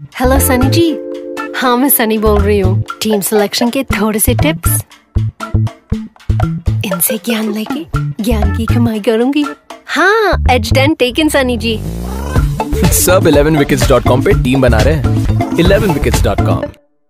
hello Sunny जी हाँ मैं सनी बोल रही हूँ टीम सिलेक्शन के थोड़े से टिप्स इनसे ज्ञान लेके ज्ञान की कमाई करूंगी हाँ एच टेन टेकन सनी जी सब 11wickets.com पे टीम बना रहे हैं 11wickets.com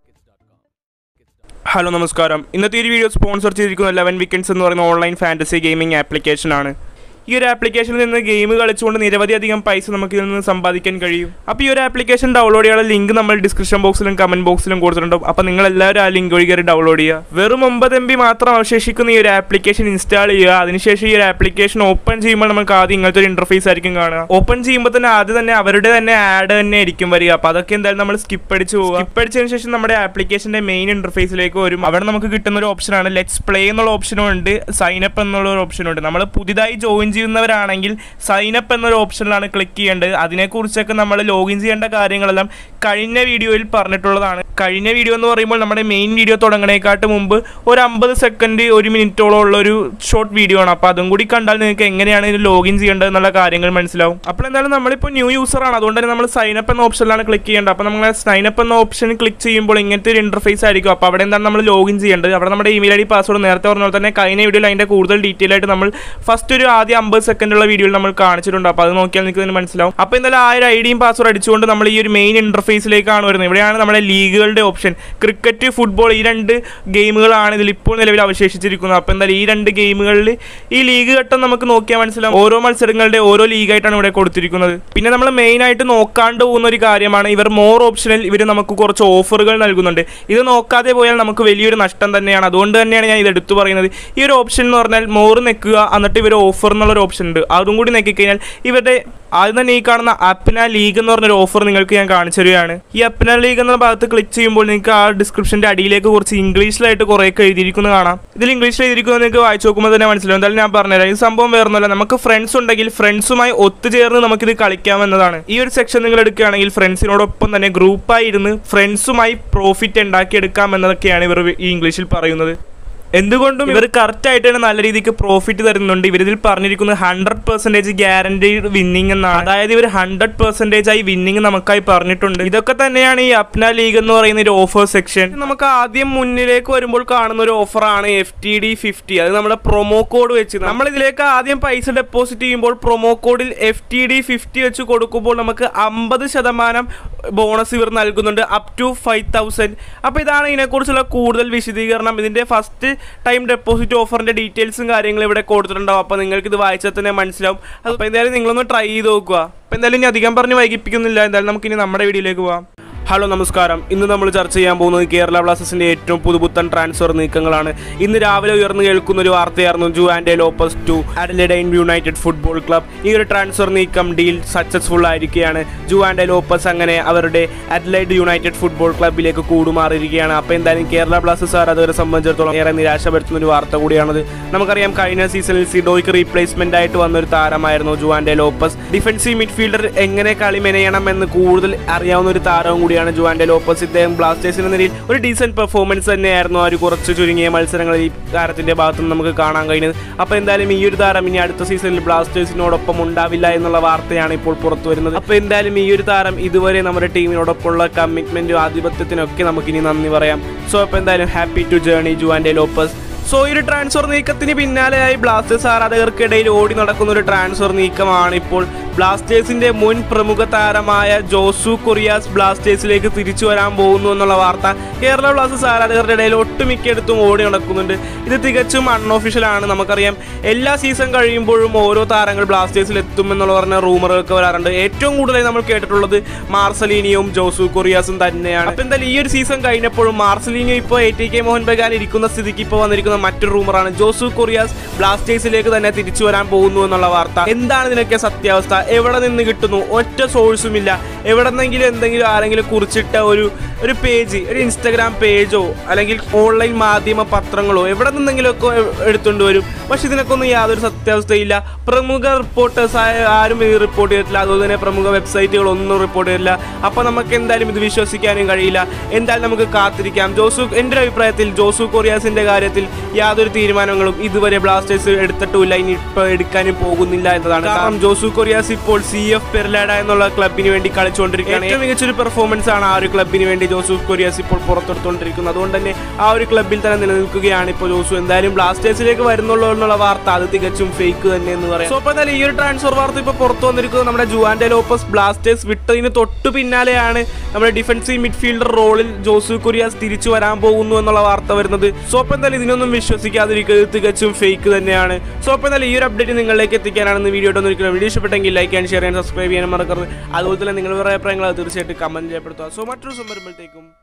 ഹലോ നമസ്കാരം ഇന്നത്തെ ഈ വീഡിയോ സ്പോൺസർ ചെയ്തിരിക്കുന്ന ലെവൻ വീക്കെൻഡ്സ് എന്ന് പറയുന്ന ഓൺലൈൻ ഫാൻറ്റസി ഗെയിമിംഗ് ആപ്ലിക്കേഷൻ ആണ് ഈ ഒരു ആപ്ലിക്കേഷനിൽ നിന്ന് ഗെയിം കളിച്ചുകൊണ്ട് നിരവധി അധികം പൈസ നമുക്ക് ഇതിൽ നിന്ന് സമ്പാദിക്കാൻ കഴിയും അപ്പോൾ ഈ ഒരു ആപ്ലിക്കേഷൻ ഡൗൺലോഡ് ചെയ്യാനുള്ള ലിങ്ക് നമ്മൾ ഡിസ്ക്രിപ്ഷൻ ബോക്സിലും കമന്റ് ബോക്സിലും കൊടുത്തിട്ടുണ്ടാവും അപ്പോൾ നിങ്ങൾ എല്ലാവരും ആ ലിങ്ക് വഴി കയറി ഡൗൺലോഡ് ചെയ്യുക വെറും ഒമ്പത് എം ബി മാത്രം അവശേഷിക്കുന്ന ഈ ഒരു ആപ്ലിക്കേഷൻ ഇൻസ്റ്റാൾ ചെയ്യുക അതിനുശേഷം ഈ ഒരു ആപ്ലിക്കേഷൻ ഓപ്പൺ ചെയ്യുമ്പോൾ നമുക്ക് ആദ്യം ഇങ്ങനത്തെ ഒരു ഇന്റർഫേസ് ആയിരിക്കും കാണുക ഓപ്പൺ ചെയ്യുമ്പോൾ തന്നെ ആദ്യം തന്നെ അവരുടെ തന്നെ ആഡ് തന്നെ ആയിരിക്കും വരിക അപ്പോൾ അതൊക്കെ എന്തായാലും നമ്മൾ സ്കിപ്പ് അടിച്ച് പോകുക സ്കിപ്പ് അടിച്ചതിന് ശേഷം നമ്മുടെ ആപ്ലിക്കേഷന്റെ മെയിൻ ഇന്റർഫേസിലേക്ക് വരും അവിടെ നമുക്ക് കിട്ടുന്ന ഒരു ഓപ്ഷനാണ് ലെറ്റ്സ് പ്ലേ എന്നുള്ള ഓപ്ഷനും ഉണ്ട് സൈൻ അപ്പ് എന്നുള്ള ഒരു ഓപ്ഷനും ഉണ്ട് നമ്മൾ പുതിയതായി ജോയിൻ ചെയ്യുന്നവരാണെങ്കിൽ സൈൻ അപ്പ് എന്നൊരു ഓപ്ഷനിലാണ് ക്ലിക്ക് ചെയ്യേണ്ടത് അതിനെക്കുറിച്ചൊക്കെ നമ്മൾ ലോഗിൻ ചെയ്യേണ്ട കാര്യങ്ങളെല്ലാം കഴിഞ്ഞ വീഡിയോയിൽ പറഞ്ഞിട്ടുള്ളതാണ് കഴിഞ്ഞ വീഡിയോ എന്ന് പറയുമ്പോൾ നമ്മുടെ മെയിൻ വീഡിയോ തുടങ്ങണേക്കാട്ട് മുമ്പ് ഒരു അമ്പത് സെക്കൻഡ് ഒരു മിനിറ്റോളം ഉള്ള ഒരു ഷോർട്ട് വീഡിയോ ആണ് അപ്പോൾ അതും കൂടി കണ്ടാൽ നിങ്ങൾക്ക് എങ്ങനെയാണ് ഇത് ലോഗിൻ ചെയ്യേണ്ടത് എന്നുള്ള കാര്യങ്ങൾ മനസ്സിലാവും അപ്പോൾ എന്തായാലും നമ്മളിപ്പോൾ ന്യൂ യൂസർ ആണ് അതുകൊണ്ട് തന്നെ നമ്മൾ സൈൻ അപ്പ് എന്ന ഓപ്ഷനിലാണ് ക്ലിക്ക് ചെയ്യേണ്ടത് അപ്പോൾ നമ്മൾ സൈൻ അപ്പ് എന്ന ഓപ്ഷൻ ക്ലിക്ക് ചെയ്യുമ്പോൾ ഇങ്ങനത്തെ ഒരു ഇന്റർഫേസ് ആയിരിക്കും അപ്പോൾ അവിടെ എന്താണ് നമ്മൾ ലോഗിൻ ചെയ്യേണ്ടത് അവിടെ നമ്മുടെ ഇമെയിൽ ഐ ഡി പാസ്വേഡ് നേരത്തെ പറഞ്ഞ പോലെ തന്നെ കഴിഞ്ഞ വീഡിയോയിൽ അതിൻ്റെ കൂടുതൽ ഡീറ്റെയിൽ ആയിട്ട് നമ്മൾ ഫസ്റ്റ് ഒരു ആദ്യം അമ്പത് സെക്കൻഡുള്ള വീഡിയോയിൽ നമ്മൾ കാണിച്ചിട്ടുണ്ട് അപ്പോൾ അത് നോക്കിയാൽ നിങ്ങൾക്ക് ഇതിന് മനസ്സിലാവും അപ്പോൾ എന്തായാലും ആ ഒരു ഐ ഡിയും പാസ്വേഡ് അടിച്ചുകൊണ്ട് നമ്മൾ ഈ ഒരു മെയിൻ ഇന്റർഫേസിലേക്കാണ് വരുന്നത് ഇവിടെയാണ് നമ്മുടെ ലീഗുകളുടെ ഓപ്ഷൻ ക്രിക്കറ്റ് ഫുട്ബോൾ ഈ രണ്ട് ഗെയിമുകളാണ് ഇതിൽ ഇപ്പോൾ നിലവിൽ അവശേഷിച്ചിരിക്കുന്നത് അപ്പോൾ എന്തായാലും ഈ രണ്ട് ഗെയിമുകളിൽ ഈ ലീഗ് ഘട്ടം നമുക്ക് നോക്കിയാൽ മനസ്സിലാവും ഓരോ മത്സരങ്ങളുടെ ഓരോ ലീഗായിട്ടാണ് ഇവിടെ കൊടുത്തിരിക്കുന്നത് പിന്നെ നമ്മൾ മെയിൻ ആയിട്ട് നോക്കാണ്ട് പോകുന്ന ഒരു കാര്യമാണ് ഇവർ മോർ ഓപ്ഷനിൽ ഇവർ നമുക്ക് കുറച്ച് ഓഫറുകൾ നൽകുന്നുണ്ട് ഇത് നോക്കാതെ പോയാൽ നമുക്ക് വലിയൊരു നഷ്ടം തന്നെയാണ് അതുകൊണ്ട് തന്നെയാണ് ഞാൻ ഇത് എടുത്തു പറയുന്നത് ഈ ഒരു ഓപ്ഷൻ എന്ന് പറഞ്ഞാൽ മോർ നെക്കുക എന്നിട്ട് ഇവർ ഓഫർ എന്നുള്ള ഒരു ഓപ്ഷൻ ഉണ്ട് അതും കൂടി നെക്കിക്കഴിഞ്ഞാൽ ഇവരുടെ ആദ്യം തന്നെ ഈ കാണുന്ന അപ്ന ലീഗ് എന്ന് പറഞ്ഞൊരു ഓഫർ നിങ്ങൾക്ക് ഞാൻ കാണിച്ചു തരികയാണ് ഈ അപ്ന ലീഗ് എന്ന ഭാഗത്ത് ക്ലിക്ക് ചെയ്യുമ്പോൾ നിങ്ങൾക്ക് ആ ഡിസ്ക്രിപ്ഷന്റെ അടിയിലേക്ക് കുറച്ച് ഇംഗ്ലീഷിലായിട്ട് കുറേയൊക്കെ എഴുതിയിരിക്കുന്നത് കാണാം ഇതിൽ ഇംഗ്ലീഷിൽ എഴുതിയിരിക്കുന്നത് നിങ്ങൾക്ക് വായിച്ചു നോക്കുമ്പോൾ തന്നെ മനസ്സിലാവും എന്തായാലും ഞാൻ പറഞ്ഞുതരാം ഈ സംഭവം വേറൊന്നുമല്ല നമുക്ക് ഫ്രണ്ട്സ് ഉണ്ടെങ്കിൽ ഫ്രണ്ട്സുമായി ഒത്തുചേർന്ന് നമുക്കിത് കളിക്കാമെന്നതാണ് ഈ ഒരു സെക്ഷൻ നിങ്ങൾ എടുക്കുകയാണെങ്കിൽ ഫ്രണ്ട്സിനോടൊപ്പം തന്നെ ഗ്രൂപ്പായി ഇരുന്ന് ഫ്രണ്ട്സുമായി പ്രോഫിറ്റ് ഉണ്ടാക്കിയെടുക്കാം എന്നതൊക്കെയാണ് ഇവർ ഈ ഇംഗ്ലീഷിൽ പറയുന്നത് എന്തുകൊണ്ടും ഇവർ കറക്റ്റ് ആയിട്ട് തന്നെ നല്ല രീതിക്ക് പ്രോഫിറ്റ് തരുന്നുണ്ട് ഇവരിതിൽ പറഞ്ഞിരിക്കുന്നത് ഹൺഡ്രഡ് പെർസെന്റേജ് ഗ്യാരണ്ടീഡ് വിന്നിംഗ് എന്നാണ് അതായത് ഇവർ ഹൺഡ്രഡ് പെർസെന്റേജ് ആയി വിന്നിംഗ് നമുക്കായി പറഞ്ഞിട്ടുണ്ട് ഇതൊക്കെ തന്നെയാണ് ഈ അപ്ന ലീഗ് എന്ന് പറയുന്ന ഒരു ഓഫർ സെക്ഷൻ നമുക്ക് ആദ്യം മുന്നിലേക്ക് വരുമ്പോൾ കാണുന്ന ഒരു ഓഫറാണ് എഫ് ടി ഡി ഫിഫ്റ്റി അത് നമ്മുടെ പ്രൊമോ കോഡ് വെച്ച് നമ്മൾ ഇതിലേക്ക് ആദ്യം പൈസ ഡെപ്പോസിറ്റ് ചെയ്യുമ്പോൾ പ്രൊമോ കോഡിൽ എഫ് ടി ഡി ഫിഫ്റ്റി വെച്ച് കൊടുക്കുമ്പോൾ നമുക്ക് അമ്പത് ശതമാനം ബോണസ് ഇവർ നൽകുന്നുണ്ട് അപ് ടു ഫൈവ് തൗസൻഡ് അപ്പോൾ ഇതാണ് ഇതിനെക്കുറിച്ചുള്ള കൂടുതൽ വിശദീകരണം ഇതിന്റെ ഫസ്റ്റ് ടൈം ഡെപ്പോസിറ്റ് ഓഫറിന്റെ ഡീറ്റെയിൽസും കാര്യങ്ങളും ഇവിടെ കൊടുത്തിട്ടുണ്ടാവും അപ്പോൾ നിങ്ങൾക്ക് ഇത് വായിച്ചാൽ തന്നെ മനസ്സിലാവും അപ്പോൾ എന്തായാലും നിങ്ങളൊന്ന് ട്രൈ ചെയ്ത് നോക്കുക അപ്പോൾ എന്തായാലും ഇനി അധികം പറഞ്ഞ് വൈകിപ്പിക്കുന്നില്ല എന്തായാലും നമുക്കിനി നമ്മുടെ വീഡിയോയിലേക്ക് പോവാം ഹലോ നമസ്കാരം ഇന്ന് നമ്മൾ ചർച്ച ചെയ്യാൻ പോകുന്നത് കേരള ബ്ലാസ്റ്റേഴ്സിന്റെ ഏറ്റവും പുതുപുത്തൻ ട്രാൻസ്ഫർ നീക്കങ്ങളാണ് ഇന്ന് രാവിലെ ഉയർന്നു കേൾക്കുന്ന ഒരു വാർത്തയായിരുന്നു Juande Lopez to Adelaide United football club ഈ ഒരു ട്രാൻസ്ഫർ നീക്കം ഡീൽ സക്സസ്ഫുൾ ആയിരിക്കുകയാണ് ജു ആൻഡ് ലോപ്പസ് അങ്ങനെ അവരുടെ അഡലൈഡ് യുണൈറ്റഡ് ഫുട്ബോൾ ക്ലബിലേക്ക് കൂടുമാറിയിരിക്കുകയാണ് അപ്പോൾ എന്തായാലും കേരള ബ്ലാസ്റ്റേഴ്സ് ആരാധകരെ സംബന്ധിച്ചിടത്തോളം ഏറെ നിരാശപ്പെടുത്തുന്ന ഒരു വാർത്ത കൂടിയാണത് നമുക്കറിയാം കഴിഞ്ഞ സീസണിൽ സിഡോയ്ക്ക് റീപ്ലേസ്മെന്റ് ആയിട്ട് വന്ന ഒരു താരമായിരുന്നു Juande Lopez defensive midfielder എങ്ങനെ കളി മെനയണം എന്ന് കൂടുതൽ അറിയാവുന്ന ഒരു താരവും കൂടിയാണ് ജുവാൻഡെ ലോപ്പസ് ഇദ്ദേഹം ബ്ലാസ്റ്റേഴ്സിന് നിലയിൽ ഒരു ഡീസന്റ് പെർഫോമൻസ് തന്നെയായിരുന്നു ആ ഒരു കുറച്ച് ചുരുങ്ങിയ മത്സരങ്ങളിൽ ഈ താരത്തിന്റെ ഭാഗത്ത് നിന്ന് നമുക്ക് കാണാൻ കഴിഞ്ഞത് അപ്പോൾ എന്തായാലും ഈ ഒരു താരം ഇനി അടുത്ത സീസണിൽ ബ്ലാസ്റ്റേഴ്സിനോടൊപ്പം ഉണ്ടാവില്ല എന്നുള്ള വാർത്തയാണ് ഇപ്പോൾ പുറത്തു വരുന്നത് അപ്പോൾ എന്തായാലും ഈ ഒരു താരം ഇതുവരെ നമ്മുടെ ടീമിനോടൊപ്പമുള്ള കമ്മിറ്റ്മെന്റും ആധിപത്യത്തിനൊക്കെ നമുക്കിനി നന്ദി പറയാം സോ അപ്പോൾ എന്തായാലും happy to journey Juande Lopez so ഈ ഒരു ട്രാൻസ്ഫർ നീക്കത്തിന് പിന്നാലെയായി ബ്ലാസ്റ്റേഴ്സ് ആരാധകർക്കിടയിൽ ഓടി നടക്കുന്ന ഒരു ട്രാൻസ്ഫർ നീക്കമാണ് ഇപ്പോൾ ബ്ലാസ്റ്റേഴ്സിന്റെ മുൻ പ്രമുഖ താരമായ ജോസു കൊറിയാസ് ബ്ലാസ്റ്റേഴ്സിലേക്ക് തിരിച്ചു വരാൻ പോകുന്നു എന്നുള്ള വാർത്ത കേരള ബ്ലാസ്റ്റേഴ്സ് ആരാധകരുടെ ഇടയിൽ ഒട്ടുമിക്കയിടത്തും ഓടി നടക്കുന്നുണ്ട് ഇത് തികച്ചും അൺഒഫീഷ്യൽ ആണ് നമുക്കറിയാം എല്ലാ സീസൺ കഴിയുമ്പോഴും ഓരോ താരങ്ങൾ ബ്ലാസ്റ്റേഴ്സിൽ എത്തുമെന്നുള്ള പറഞ്ഞ റൂമറുകളൊക്കെ വരാറുണ്ട് ഏറ്റവും കൂടുതലായി നമ്മൾ കേട്ടിട്ടുള്ളത് മാർസലീനിയും ജോസു കൊറിയാസും തന്നെയാണ് അപ്പൊ എന്തായാലും ഈ ഒരു സീസൺ കഴിഞ്ഞപ്പോഴും മാർസലീനിയോ ഇപ്പോൾ A T K Mohun Bagan ഇരിക്കുന്ന സ്ഥിതിക്ക് ഇപ്പോൾ വന്നിരിക്കുന്ന മറ്റൊരു റൂമറാണ് ജോസു കൊറിയാസ് ബ്ലാസ്റ്റേഴ്സിലേക്ക് തന്നെ തിരിച്ചു വരാൻ പോകുന്നു എന്നുള്ള വാർത്ത എന്താണ് ഇതിനൊക്കെ സത്യാവസ്ഥ എവിടെ നിന്ന് കിട്ടുന്നു ഒറ്റ സോഴ്സും ഇല്ല എവിടെ നിന്നെങ്കിലും എന്തെങ്കിലും ആരെങ്കിലും കുറിച്ചിട്ട ഒരു ഒരു പേജ് ഒരു ഇൻസ്റ്റാഗ്രാം പേജോ അല്ലെങ്കിൽ ഓൺലൈൻ മാധ്യമ പത്രങ്ങളോ എവിടെ നിന്നെങ്കിലുമൊക്കെ എടുത്തുകൊണ്ട് വരും പക്ഷെ ഇതിനൊക്കെ ഒന്നും യാതൊരു സത്യാവസ്ഥയില്ല പ്രമുഖ റിപ്പോർട്ടേഴ്സ് ആയ ആരും ഇത് റിപ്പോർട്ട് ചെയ്തിട്ടില്ല അതുപോലെ തന്നെ പ്രമുഖ വെബ്സൈറ്റുകളൊന്നും റിപ്പോർട്ട് ചെയ്തിട്ടില്ല അപ്പോൾ നമുക്ക് എന്തായാലും ഇത് വിശ്വസിക്കാനും കഴിയില്ല എന്തായാലും നമുക്ക് കാത്തിരിക്കാം ജോസു എൻ്റെ ഒരു അഭിപ്രായത്തിൽ ജോസു കൊറിയാസിൻ്റെ കാര്യത്തിൽ യാതൊരു തീരുമാനങ്ങളും ഇതുവരെ ബ്ലാസ്റ്റേഴ്സ് എടുത്തിട്ടുമില്ല ഇനി ഇപ്പോൾ എടുക്കാനും പോകുന്നില്ല എന്നതാണ് കാരണം ജോസു കൊറിയാസ് ഇപ്പോൾ സി എഫ് പെർലാഡ എന്നുള്ള ക്ലബിന് വേണ്ടി കളിച്ചുകൊണ്ടിരിക്കുകയാണ് ഏറ്റവും മികച്ചൊരു പെർഫോമൻസ് ആണ് ആ ഒരു ക്ലബിന് വേണ്ടി ജോസു കൊറിയാസ് ഇപ്പോൾ പുറത്തെടുത്തുകൊണ്ടിരിക്കുന്നത് അതുകൊണ്ട് തന്നെ ആ ഒരു ക്ലബിൽ തന്നെ നിലനിൽക്കുകയാണ് ഇപ്പോൾ ജോസു എന്തായാലും ബ്ലാസ്റ്റേഴ്സിലേക്ക് വരുന്നുള്ളൂ എന്നുള്ള വാർത്ത അത് തികച്ചും ഫേക്ക് തന്നെ എന്ന് പറയാം സോ അപ്പോൾ എന്തായാലും ഈ ഒരു ട്രാൻസ്ഫർ വാർത്ത ഇപ്പോൾ പുറത്തു വന്നിരിക്കുന്നത് നമ്മുടെ ജുവാൻഡെ ലോപ്പസ് ബ്ലാസ്റ്റേഴ്സ് വിട്ടതിന് തൊട്ടു പിന്നാലെയാണ് നമ്മുടെ ഡിഫൻസീവ് മിഡ്ഫീൽഡർ റോളിൽ ജോസു കൊറിയാസ് തിരിച്ചു വരാൻ പോകുന്നു എന്നുള്ള വാർത്ത വരുന്നത് സോ അപ്പോൾ എന്തായാലും ഇതിനൊന്നും വിശ്വസിക്കാതിരിക്കുക ഇത് തികച്ചും ഫേക്ക് തന്നെയാണ് സോ അപ്പോൾ എന്തായാലും ഈ ഒരു അപ്ഡേറ്റ് നിങ്ങളിലേക്ക് എത്തിക്കാനാണ് വീഡിയോ ഒന്നും വീഡിയോ ഇഷ്ടപ്പെട്ടെങ്കിൽ ലൈക്ക് ആൻഡ് ഷെയർ ചെയ്യാൻ സബ്സ്ക്രൈബ് ചെയ്യാൻ മറക്കരുത് അതുപോലെ തന്നെ നിങ്ങളുടെ അഭിപ്രായങ്ങൾ അത് തീർച്ചയായിട്ടും കമന്റ് ചെയ്യപ്പെടുത്തുക സോ മറ്റൊരു സംഭവം വരുമ്പോഴത്തേക്കും